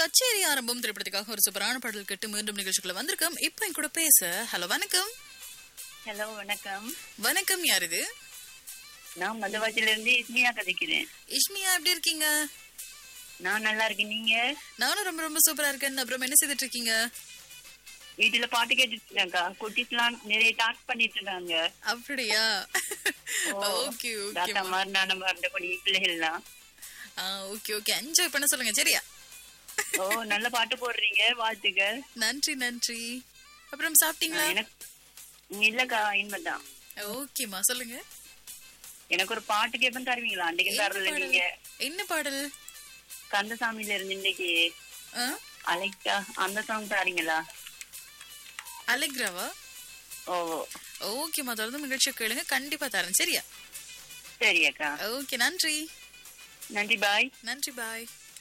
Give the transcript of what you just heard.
கச்சேரி ஆரம்பம் திரைப்படத்துக்காக ஒரு சூப்பரான பாடல் கேட்டு மீண்டும் நிகழ்ச்சிக்குள்ள வந்திருக்கோம் இப்போ என் கூட பேச ஹலோ வணக்கம் ஹலோ வணக்கம் வணக்கம் யார் இது நான் மதவாச்சில இருந்து இஸ்மியா கதைக்கிறேன் இஷ்மியா எப்படி இருக்கீங்க நான் நல்லா இருக்கேன் நீங்க நானும் ரொம்ப ரொம்ப சூப்பரா இருக்கேன் அப்புறம் என்ன செய்துட்டு இருக்கீங்க வீட்டுல பாட்டு கேட்டுட்டு இருக்கேன்க்கா குட்டிஸ்லாம் நிறைய டாக் பண்ணிட்டு இருக்காங்க அப்படியா ஓகே ஓகே தாத்தா மாதிரி நானும் மறந்த கொடி பிள்ளைகள்லாம் ஓகே ஓகே என்ஜாய் பண்ண சொல்லுங்க சரியா ஓ நல்ல பாட்டு போடுறீங்க வாழ்த்துக்கள் நன்றி நன்றி அப்புறம் சாப்பிட்டீங்களா எனக்கு இல்லக்கா இனிமேதான் ஓகேம்மா சொல்லுங்க எனக்கு ஒரு பாட்டு கேட்பேன் தருவீங்களா அன்றைக்கு என்ன தரல பாடல்? நீங்க என்ன பாடல் கந்தசாமியில இருந்து இன்னைக்கு ஆ? அலைக்கா அந்த சாங் தரீங்களா அலெக்ராவா ஓ ஓகேம்மா தொடர்ந்து நிகழ்ச்சியை கேளுங்க கண்டிப்பா தரேன் சரியா சரி அக்கா ஓகே நன்றி நன்றி பாய் நன்றி பாய்